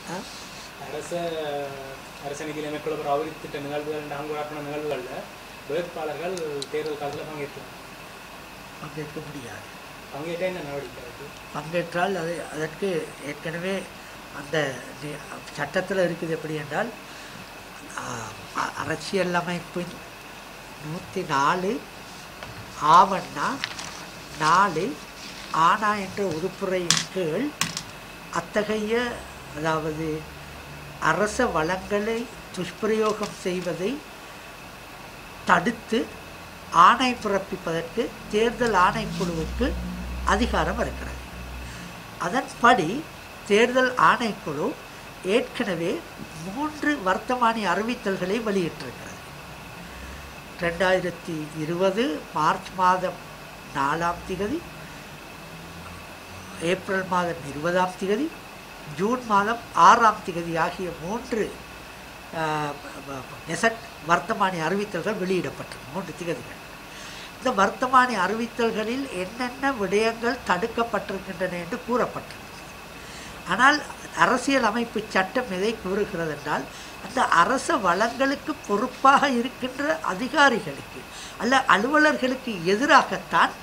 ஆ? அரச அரச நிதியில் மேற்கொள்ளப்பட்ட அபிவிருத்தி திட்ட நிகழ்வுகள் நான்கு வாரப்பண நிகழ்வுகளில் வேட்பாளர்கள் தேர்தல் காலத்தில் பங்கேற்கலாம் பங்கேற்க முடியாது பங்கேற்றா என்ன நடவடிக்கை இருக்கு பங்கேற்றால் அது அதற்கு ஏற்கனவே அந்த நி- சட்டத்தில் இருக்குது எப்படி என்றால் ஆ, அ- அரசியலமைப்பின் நூற்றி நாலு ஆவண்ணா நாலு ஆனா என்ற உறுப்புரையின் கீழ் அத்தகைய அதாவது அரச வளங்களை துஷ்பிரயோகம் செய்வதை தடுத்து ஆணை பிறப்பிப்பதற்கு தேர்தல் ஆணைக்குழுவுக்கு அதிகாரம் இருக்கிறது அதன்படி தேர்தல் ஆணைக்குழு ஏற்கனவே மூன்று வர்த்தமானி அறிவித்தல்களை வெளியிட்டிருக்கிறது ரெண்டாயிரத்தி இருபது மார்ச் மாதம் நாலாம் திகதி ஏப்ரல் மாதம் இருபதாம் திகதி ஜூன் மாதம் ஆறாம் திகதி ஆகிய மூன்று நெசட் வர்த்தமானி அறிவித்தல்கள் வெளியிடப்பட்டது மூன்று திகதிகள் இந்த வர்த்தமானி அறிவித்தல்களில் என்னென்ன விடயங்கள் தடுக்கப்பட்டிருக்கின்றன என்று கூறப்பட்டது ஆனால் அரசியல் அமைப்பு சட்டம் எதை கூறுகிறது என்றால் அந்த அரச வளங்களுக்கு பொறுப்பாக இருக்கின்ற அதிகாரிகளுக்கு அல்ல அலுவலர்களுக்கு எதிராகத்தான்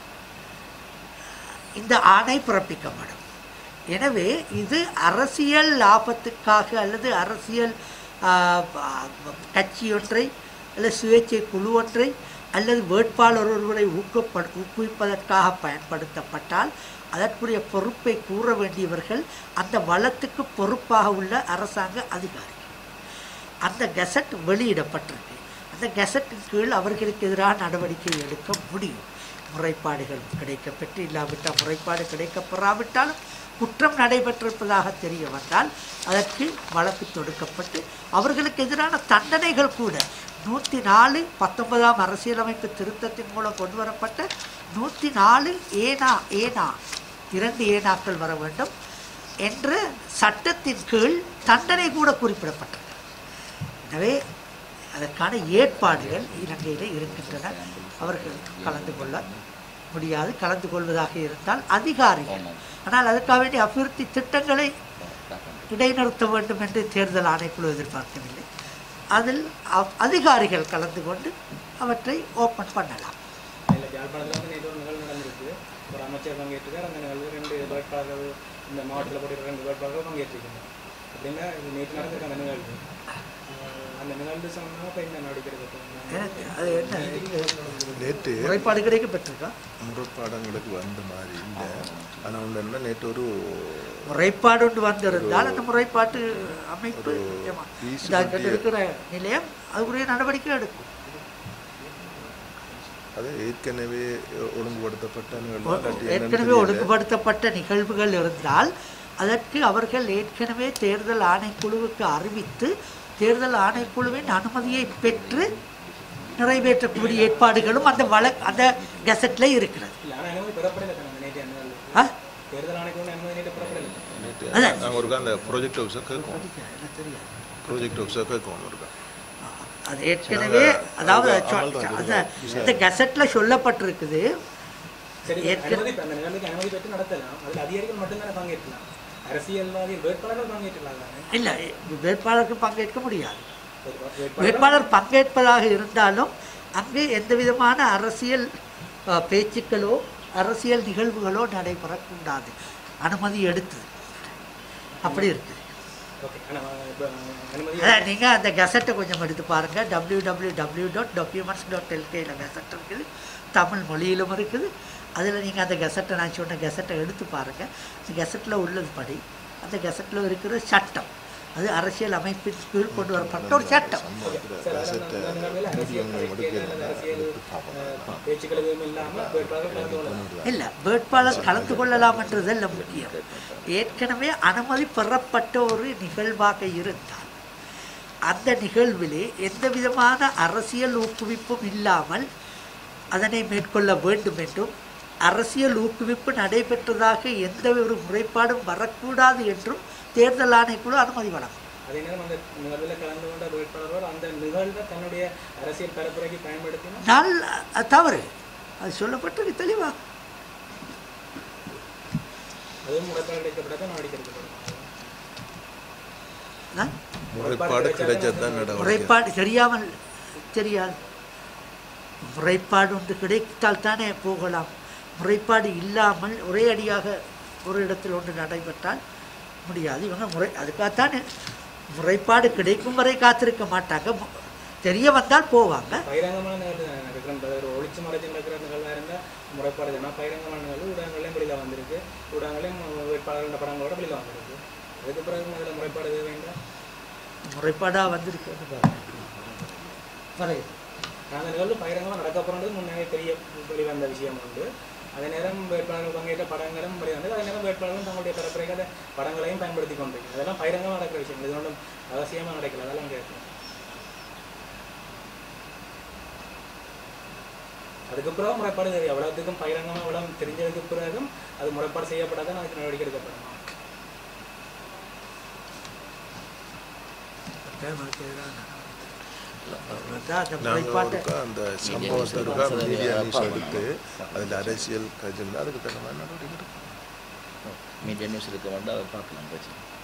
இந்த ஆணை பிறப்பிக்கப்படும் எனவே இது அரசியல் லாபத்துக்காக அல்லது அரசியல் ஆ, ஆ, கட்சி ஒன்றை அல்லது சுயேட்சை குழு ஒன்றை அல்லது வேட்பாளர் ஒருவரை ஊக்கப்ப ஊக்குவிப்பதற்காக பயன்படுத்தப்பட்டால் அதற்குரிய பொறுப்பை கூற வேண்டியவர்கள் அந்த வளத்துக்கு பொறுப்பாக உள்ள அரசாங்க அதிகாரிகள் அந்த கெசட் வெளியிடப்பட்டிருக்கு அந்த கெசட்டின் கீழ் அவர்களுக்கு எதிராக நடவடிக்கை எடுக்க முடியும் முறைப்பாடுகள் கிடைக்கப்பெற்று இல்லாவிட்டால் முறைப்பாடு கிடைக்கப்பெறாவிட்டாலும் குற்றம் நடைபெற்றிருப்பதாக தெரிய வந்தால் அதற்கு வழக்கு தொடுக்கப்பட்டு அவர்களுக்கு எதிரான தண்டனைகள் கூட நூற்றி நாலு பத்தொன்பதாம் அரசியலமைப்பு திருத்தத்தின் மூலம் கொண்டு வரப்பட்ட நூற்றி நாலு ஏனா ஏனா இரண்டு ஏனாக்கள் வர வேண்டும் என்ற சட்டத்தின் கீழ் தண்டனை கூட குறிப்பிடப்பட்டது எனவே அதற்கான ஏற்பாடுகள் இலங்கையில் இருக்கின்றன அவர்கள் கலந்து கொள்ள முடியாது கலந்து கொள்வதாக இருந்தால் அதிகாரிகள் ஆனால் அதுக்காக வேண்டிய அபிவிருத்தி திட்டங்களை இடைநிறுத்த வேண்டும் என்று தேர்தல் ஆணைக்குழு எதிர்பார்க்கவில்லை அதில் அவ்- அதிகாரிகள் கலந்து கொண்டு அவற்றை ஓப்பன் பண்ணலாம் இல்லை யாழ்ப்பாணத்தில் வந்து நேற்று ஒரு நிகழ்வு நடந்திருக்கு ஒரு அமைச்சர் பங்கேற்றிருக்கார் அந்த நிகழ்வு ரெண்டு வேட்பாளர்கள் இந்த மாவட்டத்தில் போட்டிருக்கிற ரெண்டு வேட்பாளர்கள் பங்கேற்றிருக்காங்க அப்படின்னா இது நேற்று நடந்திருக்கு அந்த நிகழ்வு ஆஹ் அந்த நிகழ்வு சம்பந்தமாக இப்போ என்ன நடவடிக்கை எடுக்கப்படும் எனக்கு அது என்ன நேற்று முறைப்பாடு கிடைக்க பெற்றிருக்கா முறைப்பாடங்களுக்கு வந்த மாதிரி இல்லை ஆனால் ஒன்று என்ன நேற்று ஒரு முறைப்பாடு ஒன்று வந்திருந்தால் அந்த முறைப்பாட்டு அமைப்பு ஏமா, ஈசு இந்த அங்க இருக்கிற நிலையம் அதுக்குரிய நடவடிக்கை எடுக்கும் அது ஏற்கனவே ஒழுங்குபடுத்தப்பட்ட நிகழ்வு ஒ- இல்லாட்டி என்னன்னு ஏற்கனவே தெரியல. ஒழுங்குபடுத்தப்பட்ட நிகழ்வுகள் இருந்தால் அதற்கு அவர்கள் ஏற்கனவே தேர்தல் ஆணைக்குழுவுக்கு அறிவித்து தேர்தல் ஆணைக்குழுவின் அனுமதியை பெற்று நிறைவேற்றக்கூடிய ஏற்பாடுகளும் அந்த வழ அந்த கெசட்ல இருக்கிறது இல்லை ஆனால் அனுமதி பெறப்படலை தானே அந்த நேற்று அந்த நிகழ்வு ஆ? தேர்தல் ஆணைக்குழு அனுமதி நேற்று பெறப்படலை நேற்று அதான். நாங்கள் ஒருக்கா அந்த ப்ராஜெக்ட் ஆஃபீஸர் கேட்கும் எனக்கு தெரியாது ப்ராஜெக்ட் ஆஃபீஸர் கேட்கும் ஒருக்கா அது ஏற்கனவே அதாவது அது சொ- அமல் தான் அந்த இந்த கெசட்ல சொல்லப்பட்டிருக்குது சரி ஏற்கனவே- அனுமதி அந்த நிகழ்வுக்கு அனுமதி பெற்று நடத்தலாம் அதில் அதிகாரிகள் மட்டும்தானே பங்கேற்கலாம் அரசியல்வாதி வேட்பாளர்கள் பங்கேற்றலாம் தானே இல்லை வேட்பாளருக்கு பங்கேற்க முடியாது ஒரு வேட்பாளர் வேட்பாளர் பங்கேற்பதாக இருந்தாலும் அங்கு எந்த விதமான அரசியல் அஹ், பேச்சுக்களோ அரசியல் நிகழ்வுகளோ நடைபெறக்கூடாது அனுமதி எடுத்து அப்படி இருக்குது ஓகே ஆனால் இப்போ அனுமதி அதான் நீங்கள் அந்த கெசட்டை கொஞ்சம் எடுத்து பாருங்கள் W W W dot documents dot எல்கேயில் கெசட் இருக்குது தமிழ் மொழியிலும் இருக்குது அதில் நீங்கள் அந்த கெசட்டை நான் சொன்ன கெசட்டை எடுத்து பாருங்கள் அந்த கெசட்டில் உள்ளது படி அந்த கெசட்டில் இருக்கிற சட்டம் அது அரசியல் அமைப்பின் கீழ் கொண்டு வரப்பட்ட ஒரு சட்டம் சார் அதான் அந்த அந்த நிகழ்வில் அரசியல் கட்சிகள் அல்லது அரசியல் அஹ், பேச்சுக்கள் எதுவும் இல்லாமல் வேட்பாளர்கள் கலந்து கொள்ளலாம் இல்லை வேட்பாளர் கலந்து கொள்ளலாம் என்றதல்ல முக்கியம் ஏற்கனவே அனுமதி பெறப்பட்ட ஒரு நிகழ்வாக இருந்தால் அந்த நிகழ்விலே எந்த விதமான அரசியல் ஊக்குவிப்பும் இல்லாமல் அதனை மேற்கொள்ள வேண்டும் என்றும் அரசியல் ஊக்குவிப்பு நடைபெற்றதாக எந்த ஒரு முறைப்பாடும் வரக்கூடாது என்றும் தேர்தல் ஆணைக்குழு அனுமதி வழங்கும் அதே நேரம் அந்த நிகழ்வில் கலந்து கொண்ட வேட்பாளர்கள் அந்த நிகழ்வை தன்னுடைய அரசியல் பரப்புரைக்கு பயன்படுத்தினா நாள் அது தவறு அது சொல்லப்பட்டிருக்கு தெளிவாக அதுவும் முறைப்பாடு கிடைக்கப்படாத நடவடிக்கை எடுக்கப்படும் முறைப்பாடு கிடைச்சதான் நடவடிக்கை முறைப்பாடு தெரியாமல் தெரியாது முறைப்பாடு ஒன்று கிடைத்தால் தானே போகலாம் முறைப்பாடு இல்லாமல் ஒரே அடியாக ஒரு இடத்தில் ஒன்று நடைபெற்றால் முடியாது இவங்க முறை அதுக்காகத்தானே முறைப்பாடு கிடைக்கும் வரை காத்திருக்க மாட்டாங்க மு- தெரிய வந்தால் போவாங்க பகிரங்கமான நிகழ்வு தான் நடக்கிற இந்த ஒரு ஒளிச்சு மறைச்சு நடக்கிற நிகழ்வாக இருந்தால் முறைப்பாடு தானே பகிரங்கமான நிகழ்வு ஊடகங்களையும் வெளியில் வந்திருக்கு ஊடகங்களையும் வேட்பாளர்களோட படங்களோட வெளியில் வந்திருக்கு அதுக்கு பிறகு அதில் முறைப்பாடு எதுவும் வேண்டாம் முறைப்பாடாக வந்திருக்கிறது பாருங்க. வரையுது. அந்த நிகழ்வு பகிரங்கமாக நடக்க போகிறது முன்னே தெரிய வெளிவந்த விஷயம் உண்டு அதே நேரம் வேட்பாளர்கள் பங்கேற்ற படங்களும் வெளிவந்தது அதே நேரம் வேட்பாளர்களும் தங்களுடைய தரப்புரைக்கு அந்த படங்களையும் பயன்படுத்தி கொண்டிருக்காங்க அதெல்லாம் பகிரங்கமாக நடக்கிற விஷயம் இது ஒன்றும் அவசியமாக நடக்கல அதெல்லாம் கேட்கணும் அதுக்கப்புறம் முறைப்பாடு தெரியும் எவ்வளோத்துக்கும் பகிரங்கமாக எவ்வளோ தெரிஞ்சதுக்கு பிறகும் அது முறைப்பாடு செய்யப்படாதான் அதுக்கு நடவடிக்கை எடுக்கப்படும் நமக்கு எதிரான அதான் அந்த நாங்கள் முறைப்பாட்டை ஒருக்கா அந்த சம்பவத்தை ஒருக்கா மீடியா நியூஸ் எடுத்து அதில் அரசியல் கஜின்னா அதுக்கு தகுந்த மாதிரி நடவடிக்கை எடுக்கணும். மீடியா நியூஸ் இருக்க வேண்டாம் அதை பார்க்கலாம் பிரச்சனை